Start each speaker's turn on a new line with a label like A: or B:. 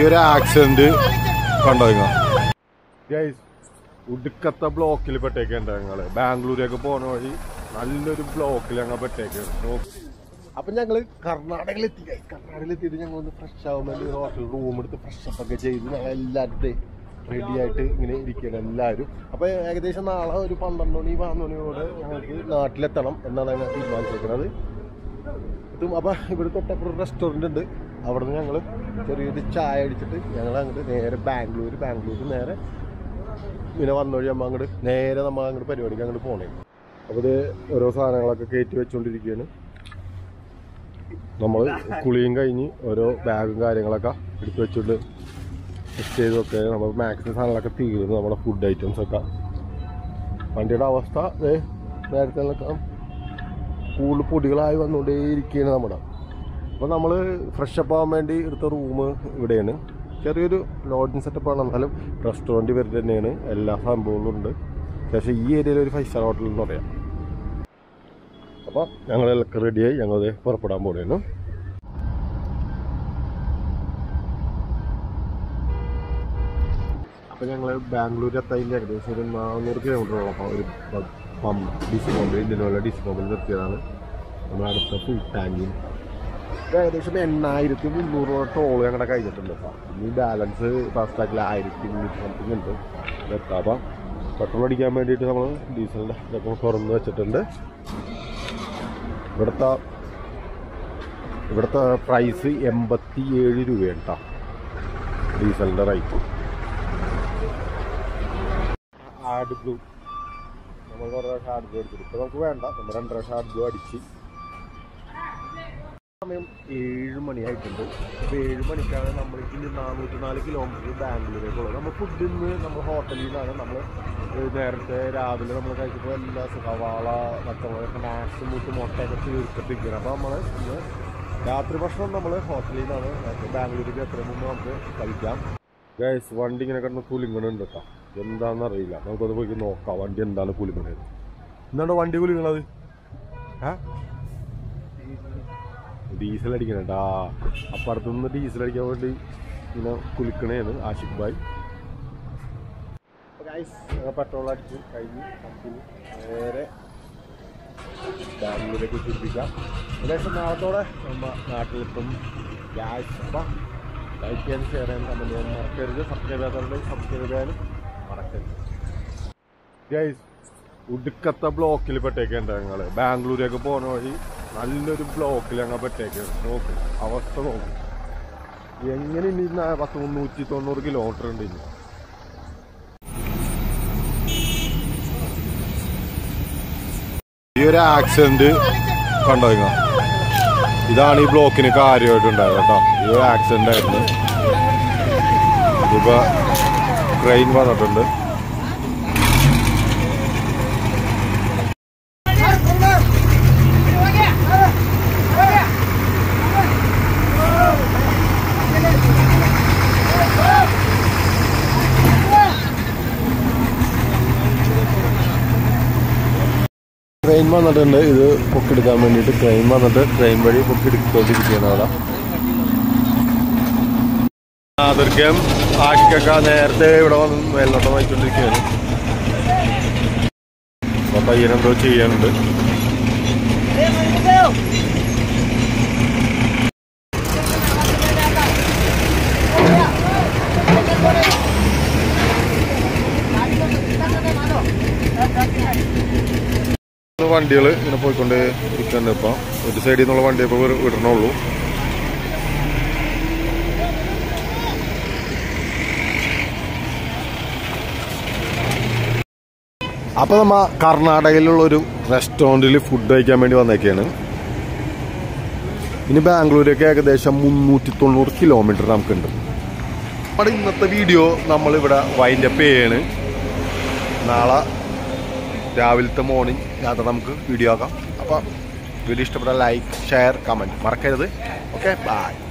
A: ഈ ഒരു ആക്സിഡന്റ് കണ്ടോ നിങ്ങൾ ഗൈസ് ഉടുക്കത്തെ ബ്ലോക്കിൽ പെട്ടേക്കേണ്ട ഞങ്ങള് ബാംഗ്ലൂരേക്ക് പോണ വഴി നല്ലൊരു ബ്ലോക്കിൽ ഞങ്ങൾ പെട്ടേക്കാണ് അപ്പൊ ഞങ്ങള് കർണാടകയിൽ എത്തി guys. കർണാടകയിൽ എത്തിയിട്ട് ഞങ്ങൾ ഒന്ന് ഫ്രഷ് ആവാൻ വേണ്ടി ഹോട്ടൽ റൂം എടുത്ത് ഫ്രഷ് അപ്പ് ഒക്കെ ചെയ്ത് ഞങ്ങൾ എല്ലാവരുടെ റെഡി ആയിട്ട് ഇങ്ങനെ ഇരിക്കുകയാണ് എല്ലാവരും അപ്പൊ ഏകദേശം നാളെ ഒരു പന്ത്രണ്ട് മണി പതിനൊന്ന് മണിയോടെ ഞങ്ങൾക്ക് നാട്ടിലെത്തണം എന്നാണ് ഞങ്ങൾ തീരുമാനിച്ചിരിക്കുന്നത് ഇതും അപ്പൊ ഇവിടെ തൊട്ടപ്പുറം റെസ്റ്റോറന്റ് ഉണ്ട് അവിടെ നിന്ന് ഞങ്ങൾ ചെറിയൊരു ചായ അടിച്ചിട്ട് ഞങ്ങൾ അങ്ങോട്ട് നേരെ ബാംഗ്ലൂർ ബാംഗ്ലൂർ നേരെ പിന്നെ വന്ന വഴി നമ്മൾ അങ്ങോട്ട് നേരെ നമ്മൾ അങ്ങോട്ട് പരിപാടിക്ക് അങ്ങോട്ട് പോണേ അപ്പോൾ ഇത് ഓരോ സാധനങ്ങളൊക്കെ കയറ്റി വെച്ചുകൊണ്ടിരിക്കുകയാണ് നമ്മൾ കുളിയും കഴിഞ്ഞ് ഓരോ ബാഗും കാര്യങ്ങളൊക്കെ എടുത്ത് വെച്ചിട്ട് ടെസ്റ്റ് ചെയ്തൊക്കെ നമ്മൾ മാക്സിമം സാധനങ്ങളൊക്കെ തീരുന്നു നമ്മുടെ ഫുഡ് ഐറ്റംസ് ഒക്കെ വണ്ടിയുടെ അവസ്ഥ ദേ നേരത്തെ കൂടുതൽ പൊടികളായി വന്നുകൊണ്ടേ ഇരിക്കുകയാണ് നമ്മുടെ അപ്പോൾ നമ്മൾ ഫ്രഷ് അപ്പ് ആവാൻ വേണ്ടി എടുത്ത റൂം ഇവിടെയാണ് ചെറിയൊരു ലോഡ്ജിങ് സെറ്റപ്പാണ് എന്നാലും റെസ്റ്റോറൻറ്റ് വരുന്നത് തന്നെയാണ് എല്ലാ സംഭവങ്ങളും ഉണ്ട് പക്ഷേ ഈ ഏരിയയിൽ ഒരു ഫൈവ് സ്റ്റാർ ഹോട്ടൽ എന്ന് പറയാം അപ്പോൾ ഞങ്ങളെല്ലാം റെഡിയായി ഞങ്ങൾ പുറപ്പെടാൻ പോവുകയാണ് അപ്പോൾ ഞങ്ങൾ ബാംഗ്ലൂർ എത്താൻ ഏകദേശം ഒരു നാനൂറ് കിലോമീറ്ററോളം ഒരു pump D C pump Indian ഓയിലെ ഡി സി പമ്പിൽ നിർത്തിയതാണ് നമ്മുടെ അടുത്ത ഫുൾ ടാങ്കിൽ ഏകദേശം എണ്ണായിരത്തി മുന്നൂറ് ടോൾ ഞങ്ങളുടെ കഴിഞ്ഞിട്ടുണ്ട് കേട്ടോ ഇനി ബാലൻസ് ഫാസ്റ്റാക്കിൽ ആയിരത്തി മുന്നൂറ്റി സംതിങ് ഉണ്ട് എത്താം അപ്പം പെട്രോൾ അടിക്കാൻ വേണ്ടിയിട്ട് നമ്മൾ ഡീസലിൻ്റെ ഇതൊക്കെ തുറന്ന് വെച്ചിട്ടുണ്ട് ഇവിടുത്തെ ഇവിടുത്തെ പ്രൈസ് എൺപത്തി ഏഴ് രൂപയാണ് കേട്ടോ ഡീസലിൻ്റെ റേറ്റ് ആഡ് ബ്ലൂ നമ്മൾ കുറേ പ്രാവശ്യം ആഡ് ബ്ലൂ അടിച്ചിട്ട് ഇപ്പോൾ നമുക്ക് വേണ്ട നമ്മൾ രണ്ട് പ്രാവശ്യം ആഡ് ബ്ലൂ അടിച്ച് സമയം ഏഴ് മണിയായിട്ടുണ്ട് അപ്പോൾ ഏഴ് മണിക്കാണ് നമ്മൾ ഇനി നാനൂറ്റി നാല് കിലോമീറ്റർ ബാംഗ്ലൂരേക്കുള്ളത് നമ്മൾ ഫുഡ് ഇന്ന് നമ്മൾ ഹോട്ടലിൽ നിന്നാണ് നമ്മൾ നേരത്തെ രാവിലെ നമ്മൾ കഴിച്ചപ്പോൾ എല്ലാ സവാള പച്ചമുളക് സ്നാക്സ് മുട്ട് മുട്ടയൊക്കെ തീർത്തിട്ടിരിക്കുകയാണ് അപ്പോൾ നമ്മൾ ഇന്ന് രാത്രി ഭക്ഷണം നമ്മൾ ഹോട്ടലിൽ നിന്നാണ് ബാംഗ്ലൂരിലേക്ക് എത്ര മുമ്പ് നമുക്ക് കഴിക്കാം ഗൈസ് വണ്ടി ഇങ്ങനെ കിടന്ന് കുലുങ്ങണുണ്ട് കേട്ടോ എന്താണെന്ന് അറിയില്ല നമുക്കത് പോയി നോക്കാം വണ്ടി എന്താണ് കുലുങ്ങണത് എന്താണ് വണ്ടി കുലുങ്ങണത് ഏ ഡീസൽ അടിക്കണേട്ടാ അപ്പുറത്തുനിന്ന് ഡീസൽ അടിക്കാൻ വേണ്ടി ഇങ്ങനെ കുലിക്കണേന്ന് ആഷിഖ് ഭായ് പെട്രോൾ അടിച്ച് കഴിഞ്ഞ് കമ്പനി നേരെ ബാംഗ്ലൂരേക്ക് ചുറ്റിക്കാം ഏകദേശം നാളത്തോടെ നമ്മ നാട്ടിലെത്തും ഗ്യാസ് അപ്പം ലൈക്ക് ചെയ്യാൻ ഷെയർ ചെയ്യാൻ കമൻറ്റ് ചെയ്യാൻ മറക്കരുത് സബ്സ്ക്രൈബ് ചെയ്യാത്തവരുടെ സബ്സ്ക്രൈബ് ചെയ്യാനും മറക്കരുത് ഗൈസ് ഉടുക്കത്തെ ബ്ലോക്കിൽ പെട്ടേക്കേണ്ട ഞങ്ങള് ബാംഗ്ലൂരേക്ക് പോണ വഴി നല്ലൊരു ബ്ലോക്കിൽ ഞങ്ങൾ പെട്ടേക്കാണ് നോക്ക് അവസ്ഥ നോക്ക് എങ്ങനെ ഇനി ന- പത്ത് മുന്നൂറ്റി തൊണ്ണൂറ് കിലോമീറ്റർ ഉണ്ട് ഇനി ഈ ഒരു ആക്സിഡന്റ് കണ്ടോ നിങ്ങൾ ഇതാണ് ഈ ബ്ലോക്കിന് കാര്യമായിട്ടുണ്ടായത് കേട്ടോ ഈ ഒരു ആക്സിഡന്റ് ആയിരുന്നു ഇപ്പൊ ട്രെയിൻ വന്നിട്ടുണ്ട് ട്രെയിൻ വന്നിട്ടുണ്ട് ഇത് പൊക്കെടുക്കാൻ വേണ്ടിയിട്ട് ട്രെയിൻ വന്നിട്ട് ട്രെയിൻ വഴി പൊക്കെടുത്തോണ്ടിരിക്കുകയാണ് അവിടെ ദുർഗം ആഷിക്കൊക്കെ നേരത്തെ ഇവിടെ വന്ന് മേൽനോട്ടം വായിച്ചുകൊണ്ടിരിക്കുകയാണ് അപ്പൊ പയ്യനെന്തോ ചെയ്യാനുണ്ട് വണ്ടികൾ ഇങ്ങനെ പോയിക്കൊണ്ട് ഇരിക്കുന്നുണ്ട് ഇപ്പം ഒരു സൈഡിൽ നിന്നുള്ള വണ്ടി ഇപ്പോൾ വിടണുള്ളൂ അപ്പോൾ നമ്മ കർണാടകയിലുള്ള ഒരു റെസ്റ്റോറൻറ്റിൽ ഫുഡ് കഴിക്കാൻ വേണ്ടി വന്നേക്കാണ് ഇനി ബാംഗ്ലൂരേക്ക് ഏകദേശം മുന്നൂറ്റി തൊണ്ണൂറ് കിലോമീറ്റർ നമുക്കുണ്ട് നമ്മുടെ ഇന്നത്തെ വീഡിയോ നമ്മളിവിടെ വൈൻഡപ്പ് ചെയ്യാണ് നാളെ രാവിലത്തെ മോർണിംഗ് യാത്ര നമുക്ക് വീഡിയോ ആക്കാം അപ്പോൾ വീഡിയോ ഇഷ്ടപ്പെട്ട ലൈക്ക് ഷെയർ കമൻറ്റ് മറക്കരുത് ഓക്കെ ബൈ